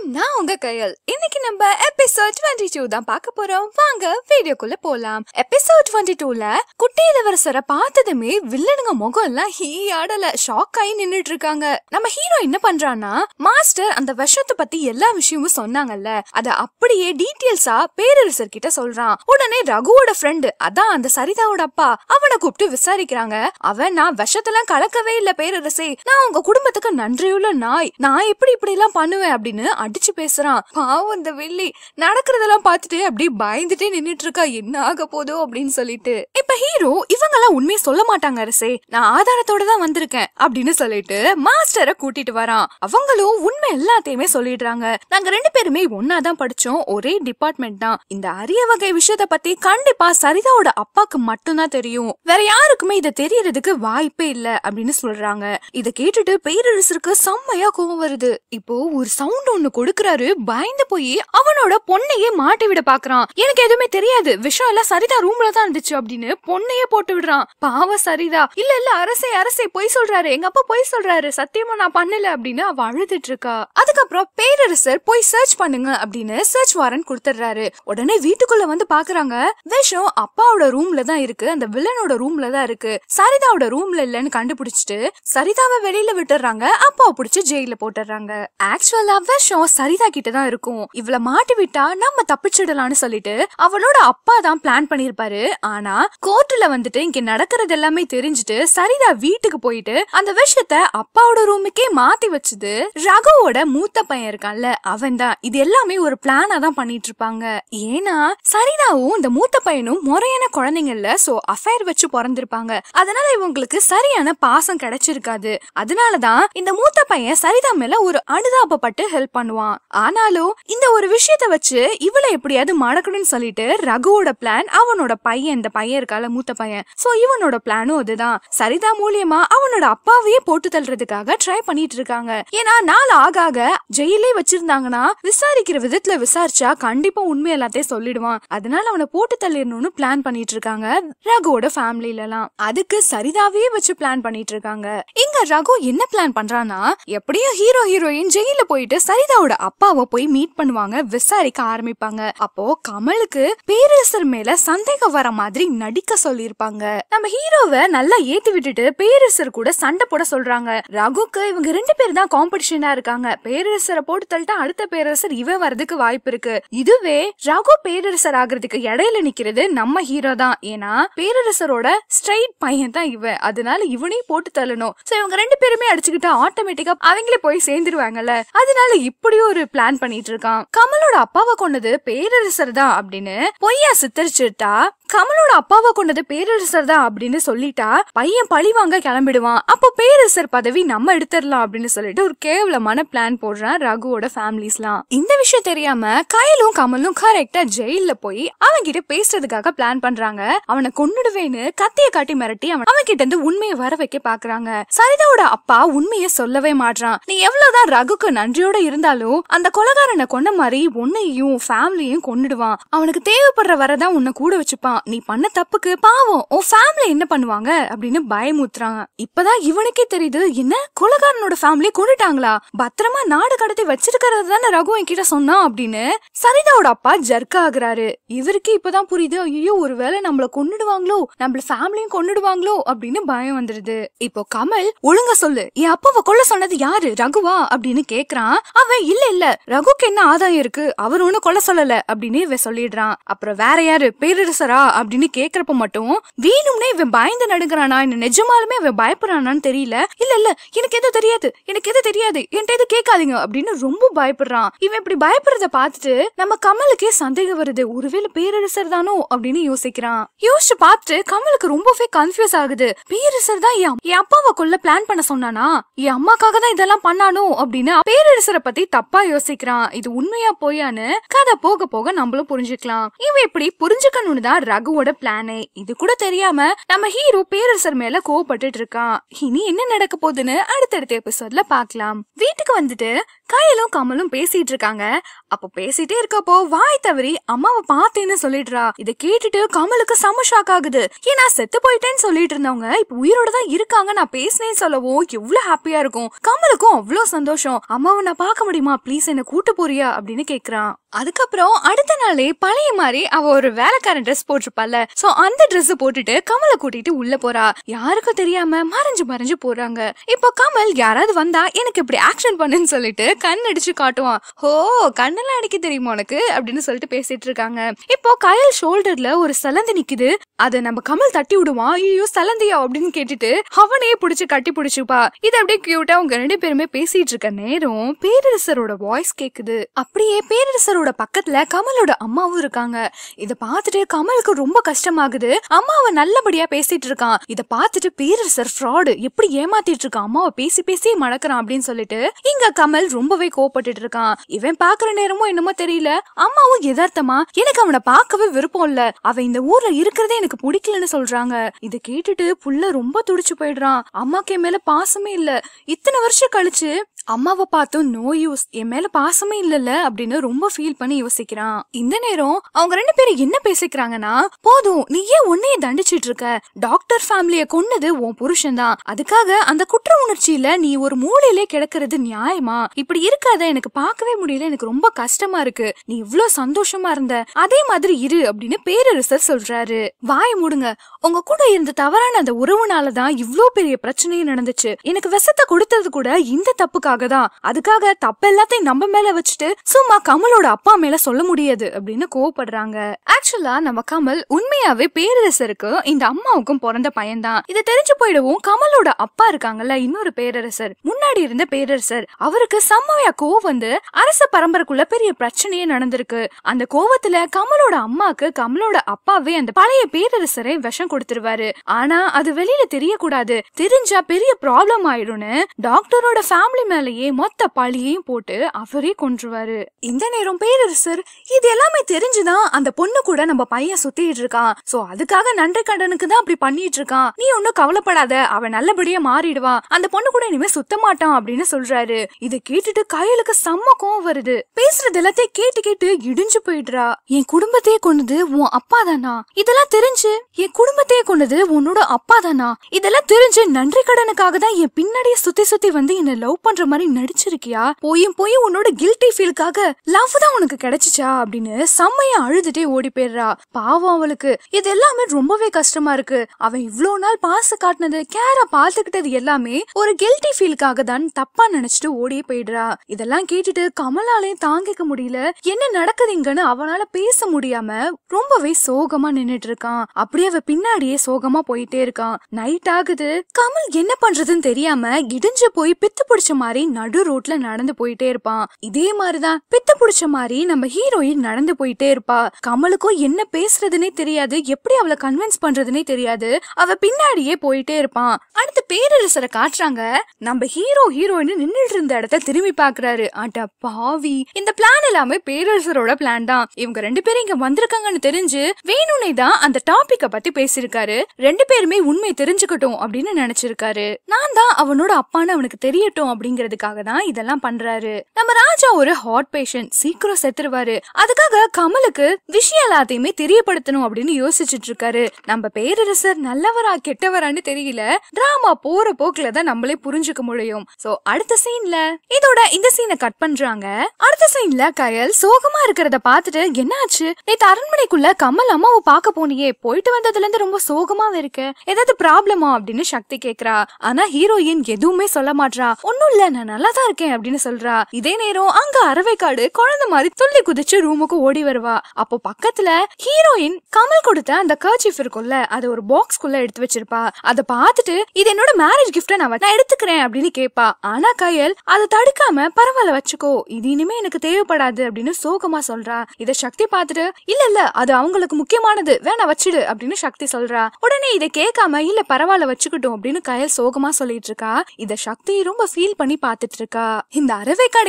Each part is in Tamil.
நான் உங்க கையல் இன்னைக்கு நம்ம எபிசோட் டுவெண்ட்டி டூ தான் பார்க்க போறோம் வாங்க வீடியோக்குள்ள போலாம் எபிசோட் டுவெண்ட்டி டூல குட்டி இளவரசரை பார்த்ததுமே வில்லனுங்க முகம் எல்லாம் ஹீ ஆடல ஷாக் ஆகி நின்னுட்டு இருக்காங்க நம்ம ஹீரோ என்ன பண்றான்னா மாஸ்டர் அந்த விஷத்தை பத்தி எல்லா விஷயமும் சொன்னாங்கல்ல அத அப்படியே டீட்டெயில்ஸா பேரரசர் கிட்ட சொல்றான் உடனே ரகுவோட ஃப்ரெண்டு அதான் அந்த சரிதாவோட அப்பா அவனை கூப்பிட்டு விசாரிக்கிறாங்க அவன் நான் விஷத்தெல்லாம் கலக்கவே இல்ல பேரரசே நான் உங்க குடும்பத்துக்கு நன்றியுள்ள நாய் நான் எப்படி இப்படி எல்லாம் பண்ணுவேன் அப்படின்னு அடிச்சு பேசுறான் பாவம் இந்த வெள்ளி நடக்கிறதெல்லாம் பார்த்துட்டு அப்படியே பயந்துட்டே நின்னுட்டு இருக்கா என்ன ஆக போதோ அப்படின்னு சொல்லிட்டு இப்ப ஹீரோ இவங்க எல்லாம் உண்மையை சொல்ல மாட்டாங்க அரசே நான் ஆதாரத்தோட தான் வந்திருக்கேன் அப்படின்னு சொல்லிட்டு மாஸ்டரை கூட்டிட்டு வரான் அவங்களும் உண்மை எல்லாத்தையுமே சொல்லிடுறாங்க நாங்க ரெண்டு பேருமே ஒன்னாதான் படிச்சோம் ஒரே டிபார்ட்மெண்ட் தான் இந்த அரிய வகை விஷயத்த பத்தி கண்டிப்பா சரிதாவோட அப்பாக்கு மட்டும்தான் தெரியும் வேற யாருக்குமே இத தெரியறதுக்கு வாய்ப்பே இல்ல அப்படின்னு சொல்றாங்க இத கேட்டுட்டு பேரரசருக்கு செம்மையா கோவம் வருது இப்போ ஒரு சவுண்ட் ஒண்ணு கொடுக்கறாரு பயந்து போய் அவனோட பொண்ணையே மாட்டி விட பாக்குறான் எனக்கு எதுவுமே தெரியாது விஷயம் எல்லாம் சரிதா ரூம்ல தான் இருந்துச்சு அப்படின்னு பொண்ணையே போட்டு விடுறான் பாவ சரிதா இல்ல இல்ல அரசே அரசே பொய் சொல்றாரு எங்க அப்பா பொய் சொல்றாரு சத்தியமா நான் பண்ணல அப்படின்னு அவ அழுதுட்டு இருக்கா அதுக்கப்புறம் பேரரசர் போய் சர்ச் பண்ணுங்க அப்படின்னு சர்ச் வாரண்ட் கொடுத்துடுறாரு உடனே வீட்டுக்குள்ள வந்து பாக்குறாங்க விஷம் அப்பாவோட ரூம்ல தான் இருக்கு அந்த வில்லனோட ரூம்ல தான் இருக்கு சரிதாவோட ரூம்ல இல்லன்னு கண்டுபிடிச்சிட்டு சரிதாவை வெளியில விட்டுறாங்க அப்பாவை பிடிச்சு ஜெயில போட்டுறாங்க ஆக்சுவலா விஷம் சரிதா கிட்ட தான் இருக்கும் இவள மாட்டி விட்டா நம்ம தப்பிச்சிடலாம்னு சொல்லிட்டு அவளோட அப்பா தான் பிளான் பண்ணிருப்பாரு ஆனா கோர்ட்ல வந்துட்டு இங்க நடக்கிறது எல்லாமே தெரிஞ்சுட்டு சரிதா வீட்டுக்கு போயிட்டு அந்த விஷயத்த அப்பாவோட ரூமுக்கே மாத்தி வச்சது ரகுவோட மூத்த பையன் இருக்கான்ல அவன் தான் இது எல்லாமே ஒரு பிளானா தான் பண்ணிட்டு இருப்பாங்க ஏன்னா சரிதாவும் இந்த மூத்த பையனும் முறையான குழந்தைங்க இல்ல சோ அஃபேர் வச்சு பிறந்திருப்பாங்க அதனால இவங்களுக்கு சரியான பாசம் கிடைச்சிருக்காது அதனாலதான் இந்த மூத்த பையன் சரிதா மேல ஒரு அனுதாபப்பட்டு ஹெல்ப் பண்ணுவான் ஆனாலும் இந்த ஒரு விஷயத்த வச்சு இவளை எப்படியாவது மடக்கணும்னு சொல்லிட்டு ரகுவோட பிளான் அவனோட பையன் இந்த பையன் இருக்கால மூத்த பையன் சோ இவனோட பிளானும் அதுதான் சரிதா மூலியமா அவனோட அப்பாவையே போட்டு தள்ளுறதுக்காக ட்ரை பண்ணிட்டு இருக்காங்க ஏன்னா நாள் ஆக ஆக ஜெயிலே வச்சிருந்தாங்கன்னா விசாரிக்கிற விதத்துல விசாரிச்சா கண்டிப்பா உண்மை எல்லாத்தையும் சொல்லிடுவான் அதனால அவனை போட்டு தள்ளிடணும்னு பிளான் பண்ணிட்டு இருக்காங்க ரகுவோட ஃபேமிலில எல்லாம் அதுக்கு சரிதாவே வச்சு பிளான் பண்ணிட்டு இருக்காங்க இங்க ரகு என்ன பிளான் பண்றான்னா எப்படியும் ஹீரோ ஹீரோயின் ஜெயில போயிட்டு சரிதாவோட அப்பாவை போய் மீட் பண்ணுவாங்க விசாரிக்க ஆரம்பிப்பாங்க அப்போ கமலுக்கு பேரரசர் மேல சந்தேகம் வர மாதிரி நடிக்க சொல்லியிருப்பாங்க நம்ம ஹீரோவை நல்லா ஏத்தி விட்டுட்டு பேரரசர் கூட சண்டை போட சொல்றாங்க ரகுக்கு இவங்க ரெண்டு பேர் தான் காம்படிஷனா இருக்காங்க பேரரசரை போட்டு தள்ளிட்டா அடுத்த பேரரசர் இவன் வரதுக்கு வாய்ப்பு இருக்கு இதுவே ரகு பேரரசர் ஆகுறதுக்கு இடையில நிக்கிறது நம்ம ஹீரோ தான் ஏன்னா பேரரசரோட ஸ்ட்ரைட் பையன் தான் இவன் அதனால இவனையும் போட்டு தள்ளணும் சோ இவங்க ரெண்டு பேருமே அடிச்சுக்கிட்டா ஆட்டோமேட்டிக்கா அவங்களே போய் சேர்ந்துருவாங்கல்ல அதனால இப்படியும் ஒரு பிளான் பண்ணிட்டு இருக்கான் கமலோட அப்பாவை கொண்டது பேரரசர் தான் அப்படின்னு பொய்யா சித்தரிச்சுட்டா கமலோட அப்பாவை கொண்டது பேரரசர் தான் அப்படின்னு சொல்லிட்டா பையன் பழி வாங்க கிளம்பிடுவான் அப்போ பேரரசர் பதவி நம்ம எடுத்துடலாம் அப்படின்னு சொல்லிட்டு ஒரு கேவலமான பிளான் போடுறான் ரகுவோட ஃபேமிலிஸ்லாம் இந்த விஷயம் தெரியாம கயலும் கமலும் கரெக்டா ஜெயில போய் அவன் கிட்ட பேசுறதுக்காக பிளான் பண்றாங்க அவனை கொன்னுடுவேன்னு கத்திய காட்டி மிரட்டி அவன் அவன் கிட்ட இருந்து உண்மையை வர வைக்க பாக்குறாங்க சரிதாவோட அப்பா உண்மையை சொல்லவே மாட்றான் நீ எவ்வளவுதான் ரகுக்கு நன்றியோட இருந்தாலும் அந்த கொலகாரனை கொன்ன மாதிரி உன்னையும் ஃபேமிலியும் கொன்னுடுவான் அவனுக்கு தேவைப்படுற வரதான் உன்னை கூட வச்சுப்பான் நீ பண்ண தப்புக்கு பாவம் உன் ஃபேமிலி என்ன பண்ணுவாங்க அப்படின்னு பயமுத்துறாங்க இப்பதான் இவனுக்கே தெரியுது என்ன கொலகாரனோட ஃபேமிலியை கொண்டுட்டாங்களா பத்திரமா நாடு கடத்தி வச்சிருக்கிறது தானே ரகு என்கிட்ட சொன்னான் அப்படின்னு சரிதாவோட அப்பா ஜர்க் ஆகுறாரு இவருக்கு இப்பதான் புரியுது ஐயோ ஒருவேளை நம்மள கொன்னுடுவாங்களோ நம்மள ஃபேமிலியும் கொன்னுடுவாங்களோ அப்படின்னு பயம் வந்துருது இப்போ கமல் ஒழுங்கா சொல்லு என் அப்பாவை கொல்ல சொன்னது யாரு ரகுவா அப்படின்னு கேக்குறான் அவன் இல்ல இல்ல ரகுக்கு என்ன ஆதாயம் இருக்கு அவர் ஒண்ணு கொல்ல சொல்லல அப்படின்னு இவன் சொல்லிடுறான் அப்புறம் வேற யாரு பேரரசரா அப்படின்னு கேக்குறப்ப மட்டும் வேணும்னே இவன் பயந்து நடுங்கிறானா என்ன நிஜமாலுமே இவன் பயப்படுறானான்னு தெரியல இல்ல இல்ல எனக்கு எதுவும் தெரியாது எனக்கு எதுவும் தெரியாது என்கிட்ட எதுவும் கேட்காதீங்க அப்படின்னு ரொம்ப பயப்படுறான் இவன் இப்படி பயப்படுறத பார்த்துட்டு நம்ம கமலுக்கே சந்தேகம் வருது ஒருவேளை பேரரசர் தானோ அப்படின்னு யோசிக்கிறான் யோசிச்சு பார்த்துட்டு கமலுக்கு ரொம்பவே கன்ஃபியூஸ் ஆகுது பேரரசர் தான் என் என் அப்பாவை கொல்ல பிளான் பண்ண சொன்னானா என் அம்மாக்காக தான் இதெல்லாம் பண்ணானோ அப்படின்னு பேரரசரை பத்தி தப்பா யோசிக்கிறான் இது உண்மையா பொய்யான்னு கதை போக போக நம்மளும் புரிஞ்சுக்கலாம் இவன் இப்படி புரிஞ்சுக்கணும்னு தான் ரகுவோட பிளானே இது கூட தெரியாம நம்ம ஹீரோ பேரரசர் மேல கோவப்பட்டுட்டு இருக்கான் இனி என்ன நடக்க போகுதுன்னு அடுத்தடுத்த எபிசோட்ல பார்க்கலாம் வீட்டுக்கு வந்துட்டு கையலும் கமலும் பேசிட்டு இருக்காங்க அப்போ பேசிட்டே இருக்கப்போ வாய் தவறி அம்மாவை பார்த்தேன்னு சொல்லிடுறா இதை கேட்டுட்டு கமலுக்கு செம ஷாக் ஆகுது ஏன் நான் செத்து போயிட்டேன்னு சொல்லிட்டு இருந்தவங்க இப்ப உயிரோட தான் இருக்காங்க நான் பேசினேன்னு சொல்லவும் எவ்வளவு ஹாப்பியா இருக்கும் கமலுக்கும் அவ்வளோ சந்தோஷம் அம்மாவை நான் பார்க்க முடியுமா ப்ளீஸ் என்ன கூட்டு போறியா அப்படின்னு கேக்குறான் அதுக்கப்புறம் அடுத்த நாளே பழைய மாதிரி அவ ஒரு வேலைக்காரன் ட்ரெஸ் போட்டிருப்பால சோ அந்த Dress போட்டுட்டு கமலை கூட்டிட்டு உள்ள போறா யாருக்கும் தெரியாம மறைஞ்சு மறைஞ்சு போறாங்க இப்போ கமல் யாராவது வந்தா எனக்கு இப்படி ஆக்ஷன் பண்ணுன்னு சொல்லிட்டு கண் அடிச்சு காட்டுவான் ஹோ கண்ணெல்லாம் அடிக்க தெரியுமா உனக்கு அப்படின்னு சொல்லிட்டு பேசிட்டு இருக்காங்க இப்போ கயல் ஷோல்டர்ல ஒரு சலந்தி நிக்குது அத நம்ம கமல் தட்டி விடுவான் ஐயோ சலந்தியா அப்படின்னு கேட்டுட்டு அவனே புடிச்சு கட்டி புடிச்சுப்பா இது அப்படியே கியூட்டா அவங்க ரெண்டு பேருமே பேசிட்டு இருக்க நேரம் பேரரசரோட வாய்ஸ் கேக்குது அப்படியே பேரரசரோட பக்கத்துல கமலோட அம்மாவும் இருக்காங்க இத பார்த்துட்டு கமலுக்கு ரொம்ப கஷ்டமாகுது அம்மாவை நல்லபடியா பேசிட்டு இருக்கான் இத பார்த்துட்டு பேரரசர் ஃப்ராடு எப்படி ஏமாத்திட்டு இருக்கான் அம்மாவை பேசி பேசி மடக்குறான் அப்படின்னு சொல்லிட்டு இங்க கமல் ரொம்பவே கோவப்பட்டுட்டு இருக்கான் இவன் பாக்குற நேரமும் என்னமோ தெரியல அம்மாவும் யதார்த்தமா எனக்கு அவனை பார்க்கவே விருப்பம் இல்ல அவன் இந்த ஊர்ல இருக்கிறதே எனக்கு பிடிக்கலன்னு சொல்றாங்க இத கேட்டுட்டு புள்ள ரொம்ப துடிச்சு போயிடுறான் அம்மாக்கு என் மேல பாசமே இல்ல இத்தனை வருஷம் கழிச்சு அம்மாவை பார்த்தும் நோ யூஸ் என் மேல பாசமே இல்லல்ல அப்படின்னு ரொம்ப ஃபீல் பண்ணி யோசிக்கிறான் இந்த நேரம் அவங்க ரெண்டு பேரும் என்ன பேசிக்கிறாங்கன்னா போதும் நீ ஏன் உன்னைய தண்டிச்சிட்டு இருக்க டாக்டர் ஃபேமிலிய கொன்னது உன் புருஷன் தான் அதுக்காக அந்த குற்ற உணர்ச்சியில நீ ஒரு மூலையிலே கிடக்கிறது நியாயமா இப்படி இருக்காத எனக்கு பார்க்கவே முடியல எனக்கு ரொம்ப கஷ்டமா இருக்கு நீ இவ்ளோ சந்தோஷமா இருந்த அதே மாதிரி இரு அப்படின்னு பேரரசர் சொல்றாரு வாய் மூடுங்க உங்க கூட இருந்த தவறான அந்த உறவுனால தான் இவ்ளோ பெரிய பிரச்சனையே நடந்துச்சு எனக்கு விஷத்தை கொடுத்தது கூட இந்த தப்புக்காக தான் அதுக்காக தப்பு எல்லாத்தையும் நம்ம மேல வச்சுட்டு சும்மா கமலோட அப்பா மேல சொல்ல முடியாது அப்படின்னு கோவப்படுறாங்க ஆக்சுவலா நம்ம கமல் உண்மையாவே பேரரசருக்கு இந்த அம்மாவுக்கும் பிறந்த பையன்தான் இது தெரிஞ்சு போயிடவும் கமலோட அப்பா இருக்காங்கல்ல இன்னொரு பேரரசர் முன்னாடி இருந்த பேரரசர் அவருக்கு செம்மையா கோவம் வந்து அரச பரம்பரைக்குள்ள பெரிய பிரச்சனையே நடந்திருக்கு அந்த கோவத்துல கமலோட அம்மாக்கு கமலோட அப்பாவே அந்த பழைய பேரரசரை விஷம் கொடுத்துருவாரு ஆனா அது வெளியில தெரியக்கூடாது தெரிஞ்சா பெரிய ப்ராப்ளம் ஆயிடும்னு டாக்டரோட ஃபேமிலி மேலேயே மொத்த பழியையும் போட்டு அவரே கொன்றுவாரு இந்த நேரம் பேரரசர் இது எல்லாமே தெரிஞ்சுதான் அந்த பொண்ணு கூட நம்ம பையன் சுத்திட்டு இருக்கான் சோ அதுக்காக நன்றி கடனுக்கு தான் அப்படி பண்ணிட்டு இருக்கான் நீ ஒன்னும் கவலைப்படாத அவன் நல்லபடியா மாறிடுவான் அந்த பொண்ணு கூட இனிமே சுத்த மாட்டான் அப்படின்னு சொல்றாரு இதை கேட்டுட்டு கையலுக்கு செம்ம கோவம் வருது பேசுறது எல்லாத்தையும் கேட்டு கேட்டு இடிஞ்சு போயிடுறா என் குடும்பத்தையே கொண்டது உன் அப்பா தானா இதெல்லாம் தெரிஞ்சு என் குடும்பத்தையே கொண்டது உன்னோட அப்பா தானா இதெல்லாம் தெரிஞ்சு நன்றி கடனுக்காக தான் என் பின்னாடியே சுத்தி சுத்தி வந்து என்ன லவ் பண்ற மாதிரி நடிச்சிருக்கியா போயும் போய் உன்னோட கில்ட்டி ஃபீலுக்காக லவ் தான் உனக்கு கிடைச்சிச்சா அப்படின்னு செம்மையா அழுதுட்டே ஓடி போயிடுறா பாவம் அவளுக்கு இது எல்லாமே ரொம்பவே கஷ்டமா இருக்கு அவன் இவ்ளோ நாள் பாச காட்டினது கேரா பாத்துக்கிட்டது எல்லாமே ஒரு கில்ட்டி ஃபீலுக்காக தான் தப்பா நினைச்சிட்டு ஓடியே போயிடுறா இதெல்லாம் கேட்டுட்டு கமலாலே தாங்கிக்க முடியல என்ன நடக்குதுங்கன்னு அவனால பேச முடியாம ரொம்பவே சோகமா நின்னுட்டு இருக்கான் அப்படியே அவ பின்னாடியே சோகமா போயிட்டே இருக்கான் நைட் ஆகுது கமல் என்ன பண்றதுன்னு தெரியாம இடிஞ்சு போய் பித்து பிடிச்ச மாதிரி நடு ரோட்ல நடந்து போயிட்டே இருப்பான் இதே மாதிரிதான் பித்து பிடிச்ச மாதிரி நம்ம ஹீரோயின் நடந்து போயிட்டே இருப்பா கமலுக்கும் என்ன பேசுறதுனே தெரியாது எப்படி அவளை கன்வின்ஸ் பண்றதுனே தெரியாது அவ பின்னாடியே போயிட்டே இருப்பான் அடுத்து பேரரசரை காட்டுறாங்க நம்ம ஹீரோ ஹீரோயின் நின்னுட்டு இருந்த இடத்த திரும்பி பாக்குறாரு அட பாவி இந்த பிளான் எல்லாமே பேரரசரோட பிளான் தான் இவங்க ரெண்டு பேரும் இங்க வந்திருக்காங்கன்னு தெரிஞ்சு வேணும்னே தான் அந்த டாபிக்க பத்தி பேசியிருக்காரு ரெண்டு பேருமே உண்மை தெரிஞ்சுக்கட்டும் அப்படின்னு நினைச்சிருக்காரு நான் தான் அவனோட அப்பான்னு அவனுக்கு தெரியட்டும் அப்படிங்கறதுக்காக தான் இதெல்லாம் பண்றாரு நம்ம ராஜா ஒரு ஹாட் பேஷண்ட் சீக்கிரம் செத்துருவாரு அதுக்காக கமலுக்கு விஷயம் எல்லாத்தையுமே தெரியப்படுத்தணும் அப்படின்னு யோசிச்சுட்டு இருக்காரு நம்ம பேரரசர் நல்லவரா கெட்டவரான்னு தெரியல டிராமா போற போக்குல தான் நம்மளே புரிஞ்சுக்க முடியும் சோ அடுத்த சீன்ல இதோட இந்த சீனை கட் பண்றாங்க அடுத்த சீன்ல கயல் சோகமா இருக்கிறத பார்த்துட்டு என்னாச்சு நேத்து அரண்மனைக்குள்ள கமல் அம்மாவை பார்க்க போனியே போயிட்டு வந்ததுல இருந்து ரொம்ப சோகமாவே இருக்க ஏதாவது ப்ராப்ளமா அப்படின்னு சக்தி கேக்குறா ஆனா ஹீரோயின் எதுவுமே சொல்ல மாட்றா ஒண்ணும் இல்ல நான் நல்லா தான் இருக்கேன் அப்படின்னு சொல்றா இதே நேரம் அங்க அரவைக்காடு குழந்தை மாதிரி துள்ளி குதிச்சு ரூமுக்கு ஓடி வருவா அப்போ பக்கத்துல ஹீரோயின் கமல் கொடுத்த அந்த கர்ச்சீஃப் இருக்கும்ல அதை ஒரு பாக்ஸ்குள்ள எடுத்து வச்சிருப்பா அதை பார்த்துட்டு இது என்னோட மேரேஜ் கிஃப்ட நான் வ- நான் எடுத்துக்கிறேன் அப்படின்னு கேப்பா ஆனா கயல் அதை தடுக்காம பரவாயில்ல வச்சுக்கோ இது இனிமே எனக்கு தேவைப்படாது அப்படின்னு சோகமா சொல்றா இத சக்தி பார்த்துட்டு இல்ல இல்ல அது அவங்களுக்கு முக்கியமானது வேணா வச்சிடு அப்படின்னு சக்தி சொல்றா உடனே இதை கேட்காம இல்ல பரவாயில்ல வச்சுக்கட்டும் அப்படின்னு கயல் சோகமா சொல்லிட்டு இருக்கா இத சக்தி ரொம்ப ஃபீல் பண்ணி பார்த்துட்டு இருக்கா இந்த அரவைக்காடு என்ன பண்றா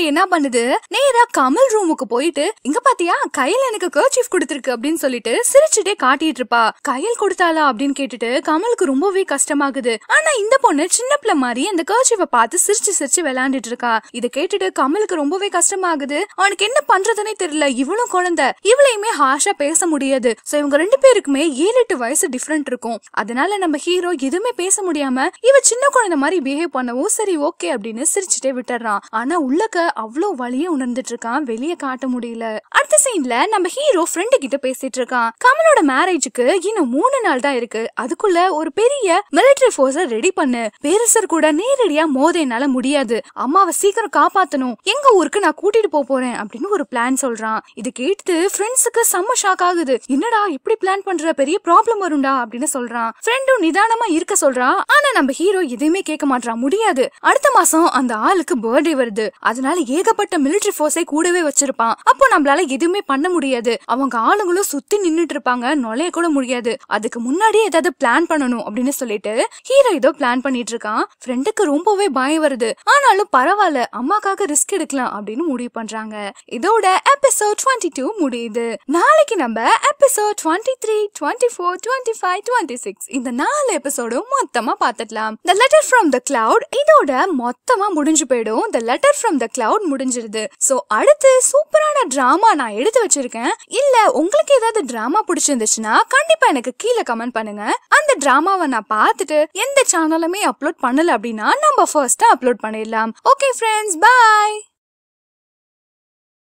பண்ணுது நேரா கமல் ரூமுக்கு போயிட்டு இங்க பாத்தியா கையில எனக்கு கர்ச்சீஃப் கொடுத்திருக்கு அப்படின்னு சொல்லிட்டு சிரிச்சுட்டே காட்டிட்டு இருப்பா கையில் கொடுத்தாளா அப்படின்னு கேட்டுட்டு கமலுக்கு ரொம்பவே கஷ்டமாகுது ஆனா இந்த பொண்ணு சின்ன பிள்ளை மாதிரி அந்த கர்ச்சீஃபை பார்த்து சிரிச்சு சிரிச்சு விளையாண்டுட்டு இருக்கா இதை கேட்டுட்டு கமலுக்கு ரொம்பவே கஷ்டமாகுது அவனுக்கு என்ன பண்றதுனே தெரியல இவளும் குழந்தை இவளையுமே ஹாஷா பேச முடியாது சோ இவங்க ரெண்டு பேருக்குமே ஏழு எட்டு வயசு டிஃபரெண்ட் இருக்கும் அதனால நம்ம ஹீரோ எதுவுமே பேச முடியாம இவ சின்ன குழந்தை மாதிரி பிஹேவ் பண்ணவும் சரி ஓகே அப்படின்னு சிரிச்சுட்டே விட்டுறான் ஆனா உள்ளக்க அவ்வளோ வலிய உணர்ந்துட்டு இருக்கான் வெளியே காட்ட முடியல அடுத்த சீன்ல நம்ம ஹீரோ ஃப்ரெண்டு கிட்ட பேசிட்டு இருக்கான் கமலோட மேரேஜுக்கு இன்னும் மூணு நாள் தான் இருக்கு அதுக்குள்ள ஒரு பெரிய மிலிட்டரி போர்ஸ ரெடி பண்ணு பேரரசர் கூட நேரடியா மோத என்னால முடியாது அம்மாவை சீக்கிரம் காப்பாத்தணும் எங்க ஊருக்கு நான் கூட்டிட்டு போக போறேன் அப்படின்னு ஒரு பிளான் சொல்றான் இது கேட்டு ஃப்ரெண்ட்ஸுக்கு செம்ம ஷாக் ஆகுது என்னடா இப்படி பிளான் பண்ற பெரிய ப்ராப்ளம் வரும்டா அப்படின்னு சொல்றான் ஃப்ரெண்டும் நிதானமா இருக்க சொல்றான் ஆனா நம்ம ஹீரோ எதையுமே கேட்க மாட்டான் முடியாது அடுத்த மாசம் அந்த ஆளுக்கு பர்த்டே வருது அதனால ஏகப்பட்ட மிலிட்டரி போர்ஸை கூடவே வச்சிருப்பான் அப்போ நம்மளால எதுவுமே பண்ண முடியாது அவங்க ஆளுங்களும் சுத்தி நின்னுட்டு இருப்பாங்க நுழைய கூட முடியாது அதுக்கு முன்னாடியே ஏதாவது பிளான் பண்ணணும் அப்படின்னு சொல்லிட்டு ஹீரோ ஏதோ பிளான் பண்ணிட்டு இருக்கான் ஃப்ரெண்டுக்கு ரொம்பவே பயம் வருது ஆனாலும் பரவாயில்ல அம்மாக்காக ரிஸ்க் எடுக்கலாம் அப்படின்னு முடிவு பண்றாங்க இதோட எபிசோட் டுவெண்ட்டி டூ முடியுது நாளைக்கு நம்ம episode twenty three twenty four twenty five twenty six இந்த நாலு எபிசோடும் மொத்தமா பார்த்துடலாம் the letter from the cloud இதோட மொத்தமா முடிஞ்சு போயிடும் the letter from the cloud முடிஞ்சிருது சோ அடுத்து சூப்பரான டிராமா நான் எடுத்து வச்சிருக்கேன் இல்ல உங்களுக்கு ஏதாவது டிராமா பிடிச்சிருந்துச்சுன்னா கண்டிப்பா எனக்கு கீழே கமெண்ட் பண்ணுங்க அந்த டிராமாவை நான் பார்த்துட்டு எந்த சேனலுமே அப்லோட் பண்ணல அப்படின்னா நம்ம ஃபர்ஸ்ட் அப்லோட் பண்ணிடலாம் ஓகே ஃப்ரெண்ட்ஸ் பாய்